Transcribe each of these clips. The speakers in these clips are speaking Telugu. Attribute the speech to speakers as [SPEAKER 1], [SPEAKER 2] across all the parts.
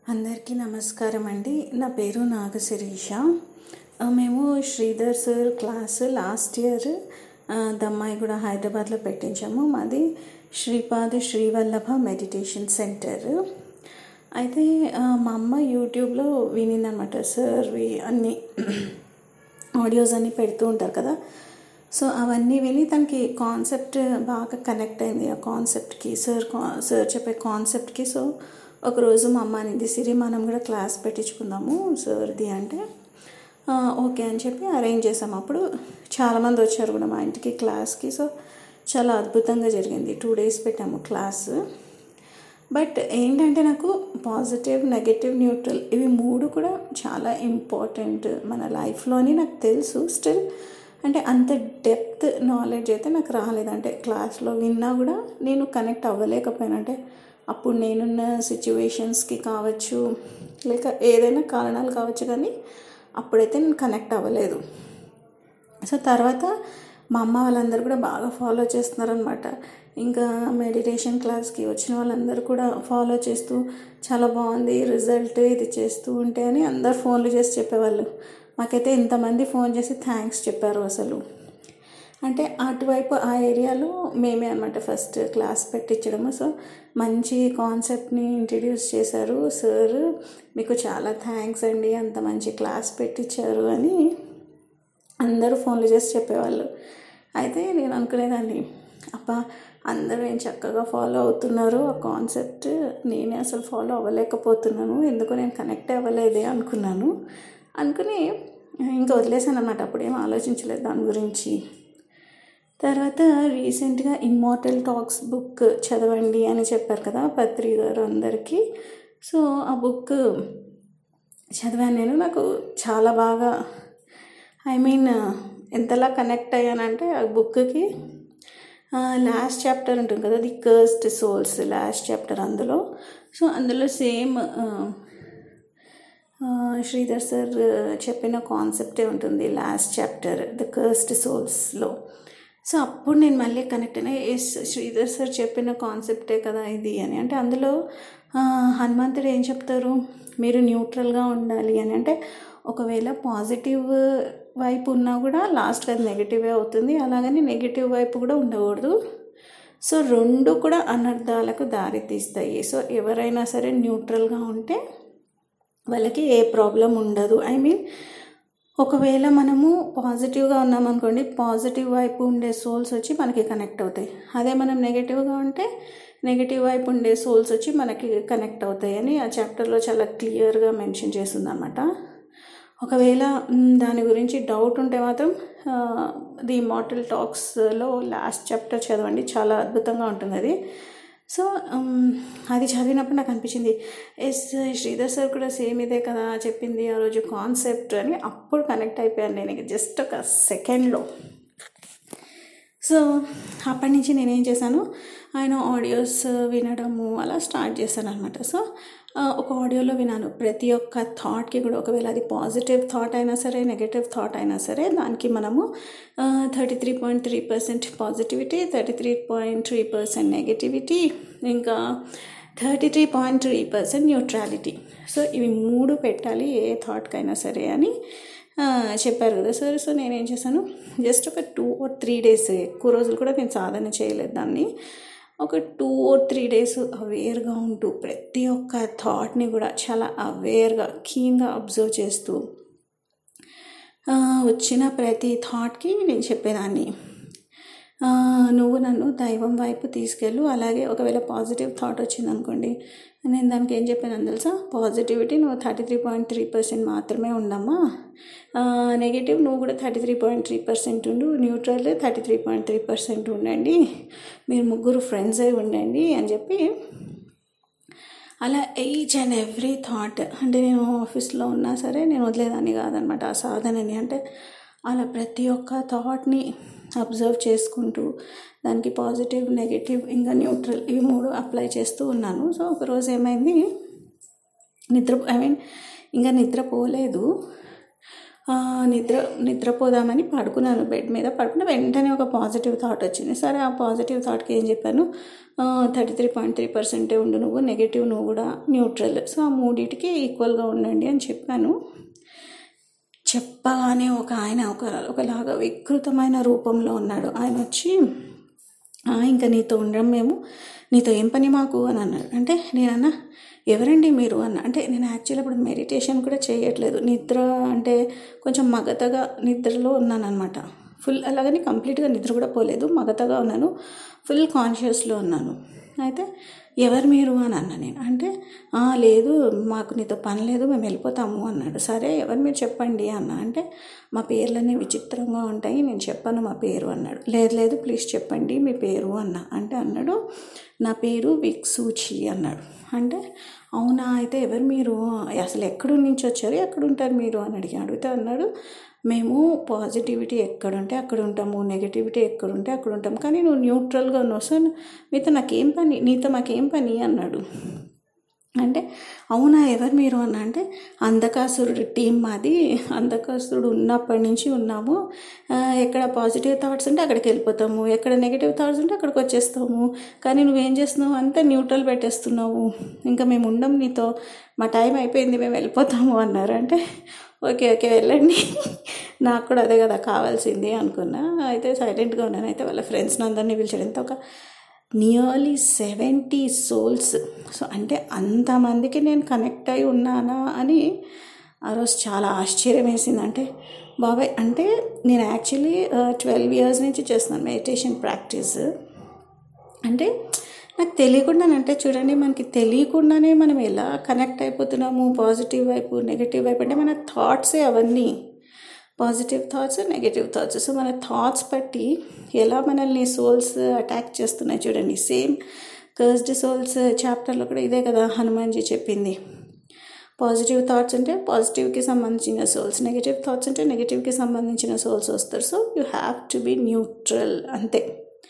[SPEAKER 1] అందరికీ నమస్కారం అండి నా పేరు నాగశిరీష ఆ, మేము Sridhar sir class last year ఆ, దమ్మాయి కూడా హైదరాబాద్లో పెట్టించాము మాది శ్రీపాద శ్రీవల్లభ మెడిటేషన్ సెంటర్ అయితే ఆ, మా అమ్మ యూట్యూబ్లో వినిందనమాట సార్వి అన్నీ ఆడియోస్ అన్నీ పెడుతూ ఉంటారు కదా సో అవన్నీ విని తనకి కాన్సెప్ట్ బాగా కనెక్ట్ అయింది ఆ కాన్సెప్ట్కి సార్ సార్ చెప్పే కాన్సెప్ట్కి సో ఒకరోజు మా అమ్మ అనింది సిరి మనం కూడా క్లాస్ పెట్టించుకుందాము సార్ది అంటే "ఆ, ఓకే అని చెప్పి అరేంజ్ చేసాం అప్పుడు చాలామంది వచ్చారు కూడా మా ఇంటికి క్లాస్కి సో చాలా అద్భుతంగా జరిగింది టూ డేస్ పెట్టాము క్లాస్ బట్ ఏంటంటే నాకు పాజిటివ్ నెగటివ్ న్యూట్రల్ ఇవి మూడు కూడా చాలా ఇంపార్టెంట్ మన లైఫ్లోని నాకు తెలుసు స్టిల్ అంటే అంత డెప్త్ నాలెడ్జ్ అయితే నాకు రాలేదంటే క్లాస్లో విన్నా కూడా నేను కనెక్ట్ అవ్వలేకపోయాను అంటే అప్పుడు నేనున్న సిచ్యువేషన్స్కి కావచ్చు లేక ఏదైనా కారణాలు కావచ్చు కానీ అప్పుడైతే నేను కనెక్ట్ అవ్వలేదు సో తర్వాత మా అమ్మ వాళ్ళందరూ కూడా బాగా ఫాలో చేస్తున్నారనమాట ఇంకా మెడిటేషన్ క్లాస్కి వచ్చిన వాళ్ళందరూ కూడా ఫాలో చేస్తూ చాలా బాగుంది రిజల్ట్ ఇది చేస్తూ ఉంటే అని అందరు ఫోన్లు చేసి చెప్పేవాళ్ళు మాకైతే ఇంతమంది ఫోన్ చేసి థ్యాంక్స్ చెప్పారు అసలు అంటే అటువైపు ఆ ఏరియాలో మేమే అనమాట ఫస్ట్ క్లాస్ పెట్టించడము సో మంచి కాన్సెప్ట్ని ఇంట్రడ్యూస్ చేశారు సార్ మీకు చాలా థ్యాంక్స్ అండి అంత మంచి క్లాస్ పెట్టించారు అని అందరూ ఫోన్లు చేసి చెప్పేవాళ్ళు అయితే నేను అనుకునేదాన్ని అబ్బా అందరూ ఏం చక్కగా ఫాలో అవుతున్నారు ఆ కాన్సెప్ట్ నేనే అసలు ఫాలో అవ్వలేకపోతున్నాను ఎందుకు నేను కనెక్ట్ అవ్వలేదే అనుకున్నాను అనుకుని ఇంకా వదిలేసాను అనమాట అప్పుడేం ఆలోచించలేదు దాని గురించి తర్వాత రీసెంట్గా ఇమ్మోర్టల్ టాక్స్ బుక్ చదవండి అని చెప్పారు కదా పత్రి గారు అందరికీ సో ఆ బుక్ చదివాను నేను నాకు చాలా బాగా ఐ మీన్ ఎంతలా కనెక్ట్ అయ్యానంటే ఆ బుక్కి లాస్ట్ చాప్టర్ ఉంటుంది కదా the cursed souls last chapter అందులో సో అందులో సేమ్ శ్రీధర్ సార్ చెప్పిన కాన్సెప్టే ఉంటుంది లాస్ట్ చాప్టర్ ద కర్స్ట్ సోల్స్లో సో అప్పుడు నేను మళ్ళీ కనెక్ట్ అయినా ఎస్ శ్రీధర్ సార్ చెప్పిన కాన్సెప్టే కదా ఇది అని అంటే అందులో ఆ, హనుమంతుడు ఏం చెప్తారు మీరు న్యూట్రల్గా ఉండాలి అని అంటే ఒకవేళ పాజిటివ్ వైపు ఉన్నా కూడా లాస్ట్కి అది నెగిటివే అవుతుంది అలాగని నెగిటివ్ వైపు కూడా ఉండకూడదు సో రెండు కూడా అనర్థాలకు దారి తీస్తాయి సో ఎవరైనా సరే న్యూట్రల్గా ఉంటే వాళ్ళకి ఏ ప్రాబ్లం ఉండదు ఐ మీన్ ఒకవేళ మనము పాజిటివ్గా ఉన్నామనుకోండి పాజిటివ్ వైపు ఉండే సోల్స్ వచ్చి మనకి కనెక్ట్ అవుతాయి అదే మనం నెగిటివ్గా ఉంటే నెగిటివ్ వైపు ఉండే సోల్స్ వచ్చి మనకి కనెక్ట్ అవుతాయి అని ఆ చాప్టర్లో చాలా క్లియర్గా మెన్షన్ చేస్తుందన్నమాట ఒకవేళ మ్, దాని గురించి డౌట్ ఉంటే మాత్రం ది ఇమార్టల్ టాక్స్లో లాస్ట్ చాప్టర్ చదవండి చాలా అద్భుతంగా ఉంటుంది అది సో ఉమ్, అది చదివినప్పుడు నాకు అనిపించింది ఎస్ శ్రీధర్ సార్ కూడా సేమ్ ఇదే కదా చెప్పింది ఆ రోజు కాన్సెప్ట్ అని అప్పుడు కనెక్ట్ అయిపోయాను నేను జస్ట్ ఒక సెకండ్లో సో అప్పటి నుంచి నేనేం చేశాను ఆయన ఆడియోస్ వినడము అలా స్టార్ట్ చేశాను అనమాట సో ఆ, ఒక ఆడియోలో విన్నాను ప్రతి ఒక్క థాట్కి కూడా ఒకవేళ అది పాజిటివ్ థాట్ అయినా సరే నెగటివ్ థాట్ అయినా సరే దానికి మనము thirty three point three percent positivity thirty three point three percent negativity ఇంకా thirty three point three percent neutrality so ఇవి మూడు పెట్టాలి ఏ థాట్కైనా సరే అని ఆ, చెప్పారు కదా సార్ సో నేనేం చేశాను జస్ట్ ఒక టూ ఆర్ త్రీ డేస్ ఎక్కువ రోజులు కూడా నేను సాధన చేయలేదు దాన్ని ఒక టూ ఆర్ త్రీ డేస్ అవేర్గా ఉంటూ ప్రతి ఒక్క థాట్ని కూడా చాలా అవేర్గా కీన్గా అబ్జర్వ్ చేస్తూ ఆ, వచ్చిన ప్రతి థాట్కి నేను చెప్పేదాన్ని ఆ, నువ్వు నన్ను దైవం వైపు తీసుకెళ్ళు అలాగే ఒకవేళ పాజిటివ్ థాట్ వచ్చిందనుకోండి నేను దానికి ఏం చెప్పాను తెలుసా పాజిటివిటీ నువ్వు thirty three point three percent మాత్రమే ఉండమ్మా నెగిటివ్ నువ్వు కూడా thirty three point three percent ఉండు neutral thirty three point three percent ఉండండి మీరు ముగ్గురు ఫ్రెండ్స్ అయి ఉండండి అని చెప్పి అలా ఈచ్ అండ్ ఎవ్రీ థాట్ అంటే నేను ఆఫీస్లో ఉన్నా సరే నేను వదిలేదాన్ని కాదనమాట ఆ సాధనని అంటే అలా ప్రతి ఒక్క థాట్ని అబ్జర్వ్ చేసుకుంటూ దానికి పాజిటివ్ నెగిటివ్ ఇంకా న్యూట్రల్ ఇవి మూడు అప్లై చేస్తూ ఉన్నాను సో ఒకరోజు ఏమైంది నిద్ర ఐ మీన్ ఇంకా నిద్రపోలేదు ఆ, నిద్ర నిద్రపోదామని పడుకున్నాను బెడ్ మీద పడుకున్న వెంటనే ఒక పాజిటివ్ థాట్ వచ్చింది సరే ఆ పాజిటివ్ థాట్కి ఏం చెప్పాను థర్టీ త్రీ పాయింట్ త్రీ పర్సెంటే ఉండు నువ్వు నెగిటివ్ నువ్వు కూడా న్యూట్రల్ సో ఆ మూడింటికి ఈక్వల్గా ఉండండి అని చెప్పాను చెప్పగానే ఒక ఆయన ఒక ఒకలాగా వికృతమైన రూపంలో ఉన్నాడు ఆయన వచ్చి "ఆ, ఇంకా నీతో ఉండడం మేము నీతో ఏం పని మాకు అని అన్నాడు అంటే నేనన్నా ఎవరండి మీరు అన్న అంటే నేను యాక్చువల్లీ అప్పుడు మెడిటేషన్ కూడా చేయట్లేదు నిద్ర అంటే కొంచెం మగతగా నిద్రలో ఉన్నాను అనమాట ఫుల్ అలాగని కంప్లీట్గా నిద్ర కూడా పోలేదు మగతగా ఉన్నాను ఫుల్ కాన్షియస్లో ఉన్నాను అయితే ఎవరు మీరు అని అన్నా నేను అంటే "ఆ, లేదు మాకు నీతో పని లేదు మేము వెళ్ళిపోతాము అన్నాడు సరే ఎవరు మీరు చెప్పండి అన్న అంటే మా పేర్లన్నీ విచిత్రంగా ఉంటాయి నేను చెప్పాను మా పేరు అన్నాడు లేదు లేదు ప్లీజ్ చెప్పండి మీ పేరు అన్న అంటే అన్నాడు నా పేరు విక్సూచి అన్నాడు అంటే అవునా అయితే ఎవరు మీరు అసలు ఎక్కడి నుంచి వచ్చారు ఎక్కడ ఉంటారు మీరు అని అడిగి అడిగితే అన్నాడు మేము పాజిటివిటీ ఎక్కడుంటే అక్కడ ఉంటాము నెగిటివిటీ ఎక్కడుంటే అక్కడ ఉంటాము కానీ నువ్వు న్యూట్రల్గా ఉన్నావు సో మీతో నాకేం పని నీతో మాకేం పని అన్నాడు అంటే అవునా ఎవరు మీరు అన్న అంటే అంధకాసురుడు టీం మాది అంధకాసురుడు ఉన్నప్పటి నుంచి ఉన్నాము ఆ, ఎక్కడ పాజిటివ్ థాట్స్ ఉంటే అక్కడికి వెళ్ళిపోతాము ఎక్కడ నెగిటివ్ థాట్స్ ఉంటే అక్కడికి వచ్చేస్తాము కానీ నువ్వేం చేస్తున్నావు అంతా న్యూట్రల్ పెట్టేస్తున్నావు ఇంకా మేము ఉండం నీతో మా టైం అయిపోయింది మేము వెళ్ళిపోతాము అన్నారు అంటే ఓకే ఓకే వెళ్ళండి నాకు కూడా అదే కదా కావాల్సింది అనుకున్నా అయితే సైలెంట్గా ఉన్నాను అయితే వాళ్ళ ఫ్రెండ్స్ని అందరినీ పిలిచాడు ఎంత ఒక నియర్లీ సెవెంటీ సోల్స్ సో అంటే అంతమందికి నేను కనెక్ట్ అయి ఉన్నానా అని ఆ రోజు చాలా ఆశ్చర్యం వేసింది అంటే బాబాయ్ అంటే నేను యాక్చువల్లీ ట్వెల్వ్ ఇయర్స్ నుంచి చేస్తున్నాను మెడిటేషన్ ప్రాక్టీస్ అంటే నాకు తెలియకుండానంటే చూడండి మనకి తెలియకుండానే మనం ఎలా కనెక్ట్ అయిపోతున్నాము పాజిటివ్ వైపు నెగిటివ్ వైపు అంటే మన థాట్సే అవన్నీ positive thoughts negative thoughts so మన థాట్స్ బట్టి ఎలా మనల్ని సోల్స్ అటాక్ చేస్తున్నాయి చూడండి సేమ్ కర్స్డ్ సోల్స్ చాప్టర్లో కూడా ఇదే కదా హనుమాన్జీ చెప్పింది పాజిటివ్ థాట్స్ అంటే పాజిటివ్కి సంబంధించిన సోల్స్ నెగిటివ్ థాట్స్ అంటే నెగిటివ్కి సంబంధించిన సోల్స్ వస్తారు so you have to be neutral అంతే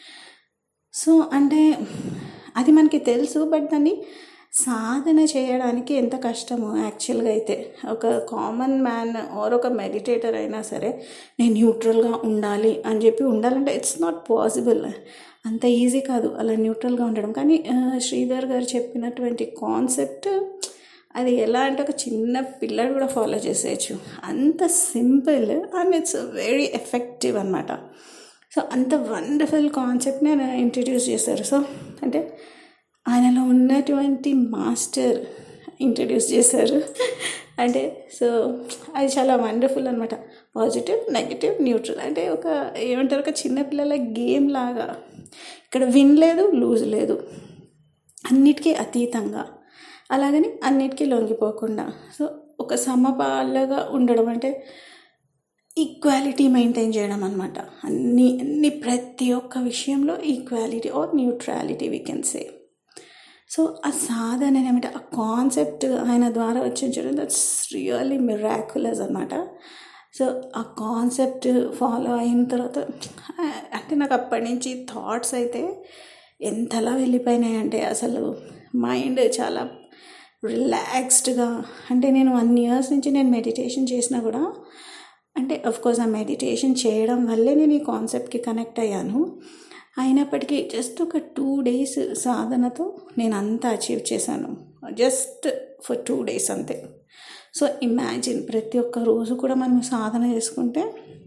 [SPEAKER 1] సో అంటే అది మనకి తెలుసు బట్ దాన్ని సాధన చేయడానికి ఎంత కష్టమో యాక్చువల్గా అయితే ఒక కామన్ మ్యాన్ ఆర్ ఒక మెడిటేటర్ అయినా సరే నేను న్యూట్రల్గా ఉండాలి అని చెప్పి ఉండాలంటే ఇట్స్ నాట్ పాసిబుల్ అంత ఈజీ కాదు అలా న్యూట్రల్గా ఉండడం కానీ ఆ, శ్రీధర్ గారు చెప్పినటువంటి కాన్సెప్ట్ అది ఎలా అంటే ఒక చిన్న పిల్లడు కూడా ఫాలో చేసేయచ్చు అంత simple and it's very effective అనమాట సో అంత వండర్ఫుల్ కాన్సెప్ట్ని ఆయన ఇంట్రడ్యూస్ చేశారు సో అంటే ఆయనలో ఉన్నటువంటి మాస్టర్ ఇంట్రడ్యూస్ చేశారు అంటే సో అది చాలా వండర్ఫుల్ అనమాట పాజిటివ్ నెగిటివ్ న్యూట్రల్ అంటే ఒక ఏమంటారు ఒక చిన్నపిల్లల గేమ్ లాగా ఇక్కడ విన్ లేదు లూజ్ లేదు అన్నిటికీ అతీతంగా అలాగని అన్నిటికీ లొంగిపోకుండా సో ఒక సమపాలుగా ఉండడం అంటే ఈక్వాలిటీ మెయింటైన్ చేయడం అనమాట అన్ని అన్ని ప్రతి ఒక్క విషయంలో equality or neutrality we can say so ఆ సాధన ఏమంటే ఆ కాన్సెప్ట్ ఆయన ద్వారా వచ్చింది చూడండి దట్స్ రియల్లీ మిరాకులస్ అనమాట సో ఆ కాన్సెప్ట్ ఫాలో అయిన తర్వాత ఆ, అంటే నాకు అప్పటి నుంచి థాట్స్ అయితే ఎంతలా వెళ్ళిపోయినాయి అంటే అసలు మైండ్ చాలా రిలాక్స్డ్గా అంటే నేను వన్ ఇయర్స్ నుంచి నేను మెడిటేషన్ చేసినా కూడా అంటే కోర్స్ ఆ మెడిటేషన్ చేయడం వల్లే నేను ఈ కాన్సెప్ట్కి కనెక్ట్ అయ్యాను అయినప్పటికీ జస్ట్ ఒక టూ డేస్ సాధనతో నేను అంతా అచీవ్ చేశాను జస్ట్ ఫర్ టూ డేస్ అంతే సో ఇమాజిన్ ప్రతి ఒక్క రోజు కూడా మనం సాధన చేసుకుంటే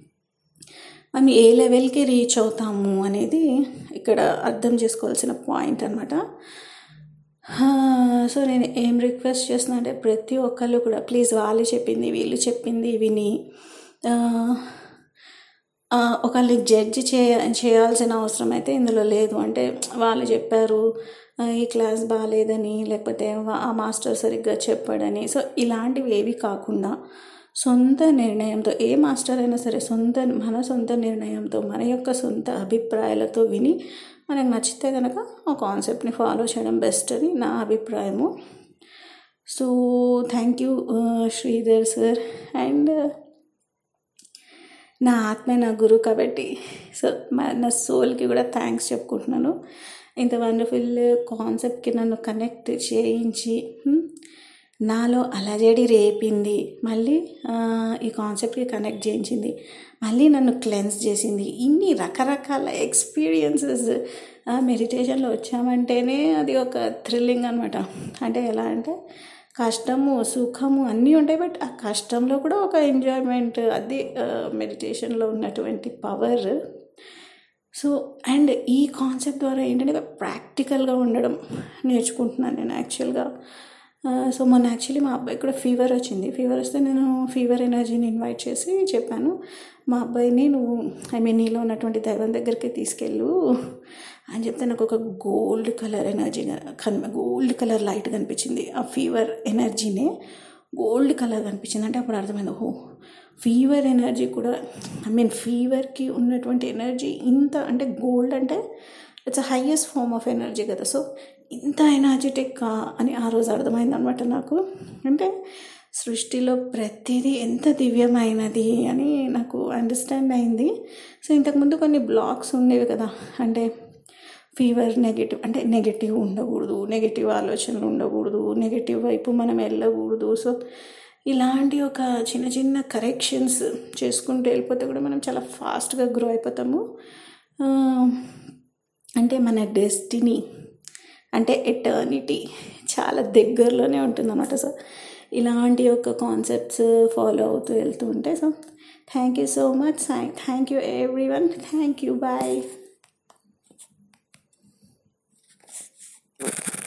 [SPEAKER 1] మనం ఏ లెవెల్కి రీచ్ అవుతాము అనేది ఇక్కడ అర్థం చేసుకోవాల్సిన పాయింట్ అనమాట సో నేను ఏం రిక్వెస్ట్ చేస్తున్నా అంటే ప్రతి ఒక్కళ్ళు కూడా ప్లీజ్ వాళ్ళు చెప్పింది వీళ్ళు చెప్పింది విని ఆ, ఆ, ఒకళ్ళని జడ్జి చేయ చేయాల్సిన అవసరం అయితే ఇందులో లేదు అంటే వాళ్ళు చెప్పారు ఆ, ఈ క్లాస్ బాగాలేదని లేకపోతే వా- ఆ మాస్టర్ సరిగ్గా చెప్పాడని సో ఇలాంటివి ఏవి కాకుండా సొంత నిర్ణయంతో ఏ మాస్టర్ అయినా సరే సొంత మన సొంత నిర్ణయంతో మన యొక్క సొంత అభిప్రాయాలతో విని మనకు నచ్చితే కనుక ఆ కాన్సెప్ట్ని ఫాలో చేయడం బెస్ట్ అని నా అభిప్రాయము so thank you Sridhar sir and నా ఆత్మ నా గురువు కాబట్టి సో మా నా సోల్కి కూడా థ్యాంక్స్ చెప్పుకుంటున్నాను ఇంత వండర్ఫుల్ కాన్సెప్ట్కి నన్ను కనెక్ట్ చేయించి హ్మ్, నాలో అలజడి రేపింది మళ్ళీ ఆ, ఈ కాన్సెప్ట్కి కనెక్ట్ చేయించింది మళ్ళీ నన్ను క్లెన్స్ చేసింది ఇన్ని రకరకాల ఎక్స్పీరియన్సెస్ మెడిటేషన్లో వచ్చామంటేనే అది ఒక థ్రిల్లింగ్ అనమాట అంటే ఎలా అంటే కష్టము సుఖము అన్నీ ఉంటాయి బట్ ఆ కష్టంలో కూడా ఒక ఎంజాయ్మెంట్ అది మెడిటేషన్లో ఉన్నటువంటి పవర్ సో అండ్ ఈ కాన్సెప్ట్ ద్వారా ఏంటంటే ప్రాక్టికల్గా ఉండడం నేర్చుకుంటున్నాను నేను యాక్చువల్గా సో మొన్న యాక్చువల్లీ మా అబ్బాయికి కూడా ఫీవర్ వచ్చింది ఫీవర్ వస్తే నేను ఫీవర్ ఎనర్జీని ఇన్వైట్ చేసి చెప్పాను మా అబ్బాయిని నువ్వు ఐ మీన్ నీలో ఉన్నటువంటి దైవం దగ్గరికి తీసుకెళ్ళు అని చెప్తే నాకు ఒక గోల్డ్ కలర్ ఎనర్జీ కన్ గోల్డ్ కలర్ లైట్ కనిపించింది ఆ ఫీవర్ ఎనర్జీనే గోల్డ్ కలర్ కనిపించింది అంటే అప్పుడు అర్థమైంది ఓహో ఫీవర్ ఎనర్జీ కూడా ఐ మీన్ ఫీవర్కి ఉన్నటువంటి ఎనర్జీ ఇంత అంటే గోల్డ్ అంటే it's a highest form of energy కదా సో ఇంత ఎనర్జెటిక్ అని ఆ రోజు అర్థమైంది అనమాట నాకు అంటే సృష్టిలో ప్రతిదీ ఎంత దివ్యమైనది అని నాకు అండర్స్టాండ్ అయింది సో ఇంతకుముందు కొన్ని బ్లాగ్స్ ఉండేవి కదా అంటే ఫీవర్ నెగిటివ్ అంటే నెగిటివ్ ఉండకూడదు నెగిటివ్ ఆలోచనలు ఉండకూడదు నెగిటివ్ వైపు మనం వెళ్ళకూడదు సో ఇలాంటి ఒక చిన్న చిన్న కరెక్షన్స్ చేసుకుంటూ వెళ్ళిపోతే కూడా మనం చాలా ఫాస్ట్గా గ్రో అయిపోతాము ఆ, అంటే మన డెస్టినీ అంటే ఎటర్నిటీ చాలా దగ్గరలోనే ఉంటుందన్నమాట సో ఇలాంటి ఒక కాన్సెప్ట్స్ ఫాలో అవుతూ వెళ్తూ ఉంటే so thank you so much thank you everyone thank you bye